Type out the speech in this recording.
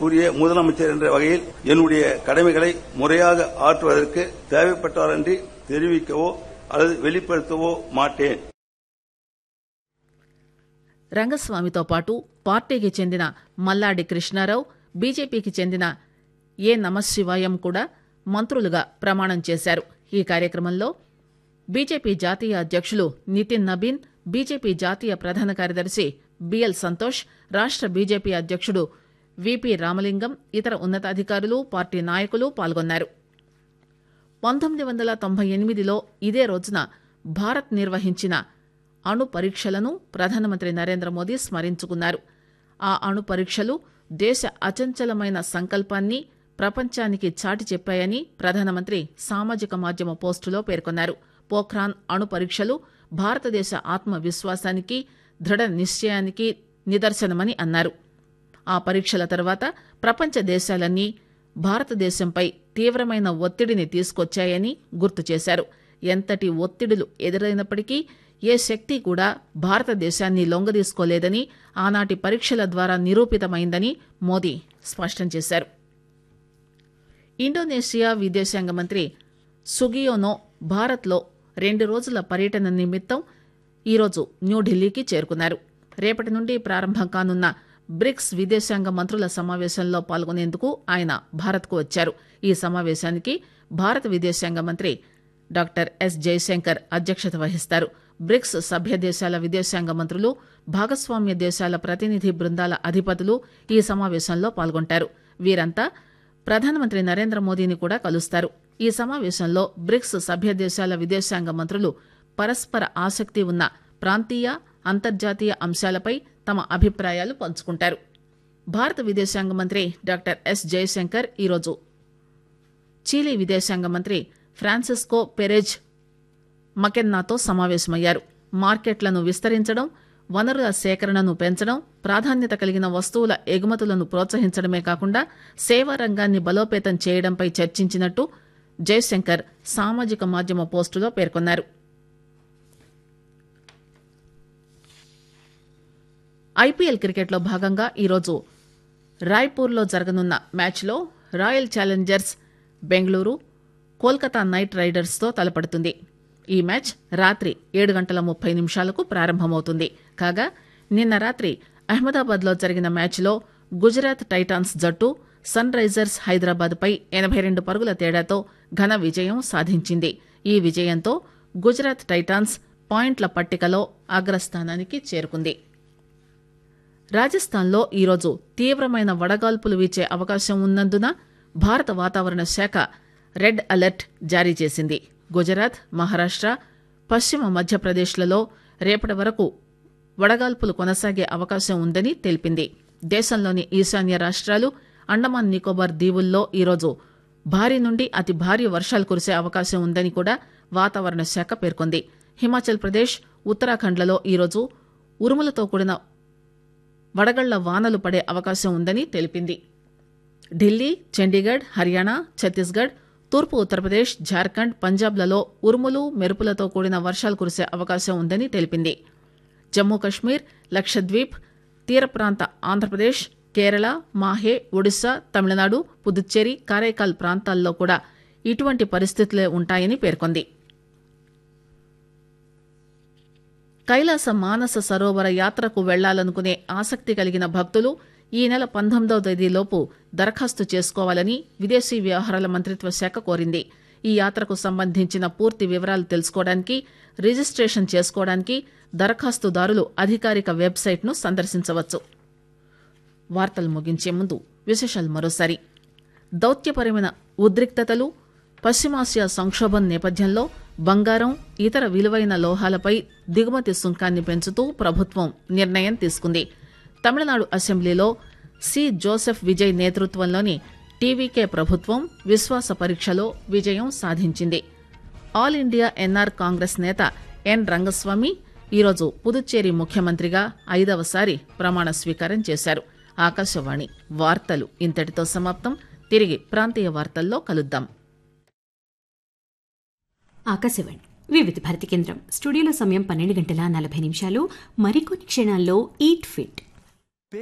மரியாதைக்குரிய முதலமைச்சர் என்ற வகையில் என்னுடைய கடமைகளை முறையாக ஆற்றுவதற்கு தேவைப்பட்டாலன்றி தெரிவிக்கவோ அல்லது வெளிப்படுத்தவோ மாட்டேன் రంగస్వామితో పాటు పార్టీకి చెందిన మల్లాడి కృష్ణారావు బీజేపీకి చెందిన ఏ నమశివాయం కూడా మంత్రులుగా ప్రమాణం చేశారు ఈ కార్యక్రమంలో బీజేపీ జాతీయ అధ్యక్షులు నితిన్ నబీన్ బీజేపీ జాతీయ ప్రధాన కార్యదర్శి బిఎల్ సంతోష్ రాష్ట బీజేపీ అధ్యక్షుడు విపి రామలింగం ఇతర ఉన్నతాధికారులు పార్టీ నాయకులు పాల్గొన్నారు పంతొమ్మిది వందల తొంభై ఎనిమిదిలో ఇదే రోజున భారత్ నిర్వహించిన అణు పరీక్షలను ప్రధానమంత్రి నరేంద్ర మోదీ స్మరించుకున్నారు ఆ అణు పరీక్షలు దేశ అచంచలమైన సంకల్పాన్ని ప్రపంచానికి చాటి చెప్పాయని ప్రధానమంత్రి సామాజిక మాధ్యమ పోస్టులో పేర్కొన్నారు పోఖ్రాన్ అణు పరీక్షలు భారతదేశ ఆత్మవిశ్వాసానికి దృఢ నిశ్చయానికి నిదర్శనమని అన్నారు ఆ పరీక్షల తర్వాత ప్రపంచ దేశాలన్నీ భారతదేశంపై తీవ్రమైన ఒత్తిడిని తీసుకొచ్చాయని గుర్తు చేశారు ఎంతటి ఒత్తిడులు ఎదురైనప్పటికీ ఏ శక్తి కూడా భారతదేశాన్ని లొంగదీసుకోలేదని ఆనాటి పరీక్షల ద్వారా నిరూపితమైందని మోదీ స్పష్టం చేశారు ఇండోనేషియా విదేశాంగ మంత్రి సుగియోనో భారత్లో రెండు రోజుల పర్యటన నిమిత్తం ఈరోజు న్యూఢిల్లీకి చేరుకున్నారు రేపటి నుండి ప్రారంభం కానున్న బ్రిక్స్ విదేశాంగ మంత్రుల సమావేశంలో పాల్గొనేందుకు ఆయన భారత్కు వచ్చారు ఈ సమావేశానికి భారత విదేశాంగ మంత్రి డాక్టర్ ఎస్ జయశంకర్ అధ్యక్షత వహిస్తారు బ్రిక్స్ సభ్య దేశాల విదేశాంగ మంత్రులు భాగస్వామ్య దేశాల ప్రతినిధి బృందాల అధిపతులు ఈ సమావేశంలో పాల్గొంటారు వీరంతా ప్రధానమంత్రి నరేంద్ర మోదీని కూడా కలుస్తారు ఈ సమావేశంలో బ్రిక్స్ సభ్య దేశాల విదేశాంగ మంత్రులు పరస్పర ఆసక్తి ఉన్న ప్రాంతీయ అంతర్జాతీయ అంశాలపై తమ అభిప్రాయాలు పంచుకుంటారు భారత విదేశాంగ మంత్రి డాక్టర్ ఎస్ జయశంకర్ ఈరోజు చీలీ విదేశాంగ మంత్రి ఫ్రాన్సిస్కో పెరెజ్ మకెన్నాతో సమావేశమయ్యారు మార్కెట్లను విస్తరించడం వనరుల సేకరణను పెంచడం ప్రాధాన్యత కలిగిన వస్తువుల ఎగుమతులను ప్రోత్సహించడమే కాకుండా సేవా రంగాన్ని బలోపేతం చేయడంపై చర్చించినట్టు జయశంకర్ సామాజిక మాధ్యమ పోస్టులో పేర్కొన్నారు ఐపీఎల్ క్రికెట్లో భాగంగా ఈరోజు రాయ్పూర్లో జరగనున్న మ్యాచ్లో Royal Challengers Bengaluru Kolkata Knight రైడర్స్తో తలపడుతుంది ఈ మ్యాచ్ రాత్రి ఏడు గంటల ముప్పై నిమిషాలకు ప్రారంభమవుతుంది కాగా నిన్న రాత్రి అహ్మదాబాద్లో జరిగిన మ్యాచ్లో గుజరాత్ టైటాన్స్ జట్టు సన్ రైజర్స్ హైదరాబాద్పై ఎనభై రెండు పరుగుల తేడాతో ఘన విజయం సాధించింది ఈ విజయంతో గుజరాత్ టైటాన్స్ పాయింట్ల పట్టికలో అగ్రస్థానానికి చేరుకుంది రాజస్థాన్లో ఈరోజు తీవ్రమైన వడగాల్పులు వీచే అవకాశం ఉన్నందున భారత వాతావరణ శాఖ రెడ్ అలర్ట్ జారీ చేసింది గుజరాత్ మహారాష్ట పశ్చిమ మధ్యప్రదేశ్లలో రేపటి వరకు వడగాల్పులు కొనసాగే అవకాశం ఉందని తెలిపింది దేశంలోని ఈశాన్య రాష్ట్రాలు అండమాన్ నికోబార్ దీవుల్లో ఈరోజు భారీ నుండి అతి భారీ వర్షాలు కురిసే అవకాశం ఉందని కూడా వాతావరణ శాఖ పేర్కొంది హిమాచల్ ప్రదేశ్ ఉత్తరాఖండ్లలో ఈరోజు ఉరుములతో కూడిన వడగళ్ల వానలు పడే అవకాశం ఉందని తెలిపింది ఢిల్లీ చండీగఢ్ హర్యానా ఛత్తీస్గఢ్ తూర్పు ఉత్తరప్రదేశ్ జార్ఖండ్ పంజాబ్లలో ఉరుములు మెరుపులతో కూడిన వర్షాలు కురిసే అవకాశం ఉందని తెలిపింది జమ్మూ కశ్మీర్ లక్షద్వీప్ తీర ప్రాంత ఆంధ్రప్రదేశ్ కేరళ మాహే ఒడిశా తమిళనాడు పుదుచ్చేరి కారైకాల్ ప్రాంతాల్లో కూడా ఇటువంటి పరిస్థితులే ఉంటాయని పేర్కొంది కైలాస మానస సరోవర యాత్రకు వెళ్లాలనుకునే ఆసక్తి కలిగిన భక్తులు ఈ నెల పంతొమ్మిదవ తేదీలోపు దరఖాస్తు చేసుకోవాలని విదేశీ వ్యవహారాల మంత్రిత్వ శాఖ కోరింది ఈ యాత్రకు సంబంధించిన పూర్తి వివరాలు తెలుసుకోవడానికి రిజిస్ట్రేషన్ చేసుకోవడానికి దరఖాస్తుదారులు అధికారిక వెబ్సైట్ను సందర్శించవచ్చు వార్తలు ముగించే ముందు విశేషాలు మరోసారి దౌత్యపరమైన ఉద్రిక్తతలు పశ్చిమాసియా సంక్షోభం నేపథ్యంలో బంగారం ఇతర విలువైన లోహాలపై దిగుమతి సుంకాన్ని పెంచుతూ ప్రభుత్వం నిర్ణయం తీసుకుంది తమిళనాడు అసెంబ్లీలో సి జోసెఫ్ విజయ్ నేతృత్వంలోని టీవీకే ప్రభుత్వం విశ్వాస పరీక్షలో విజయం సాధించింది ఆల్ ఇండియా ఎన్ఆర్ కాంగ్రెస్ నేత ఎన్ రంగస్వామి ఈరోజు పుదుచ్చేరి ముఖ్యమంత్రిగా ఐదవసారి ప్రమాణ స్వీకారం చేశారు ఆకాశవాణి వార్తలు ఇంతటితో సమాప్తం తిరిగి ప్రాంతీయ వార్తల్లో కలుద్దాం ఆకాశవాణి వివిధ భారతి కేంద్రం స్టూడియోలో సమయం పన్నెండు గంటల నలభై నిమిషాలు మరికొన్ని క్షణాల్లో ఈట్ ఫిట్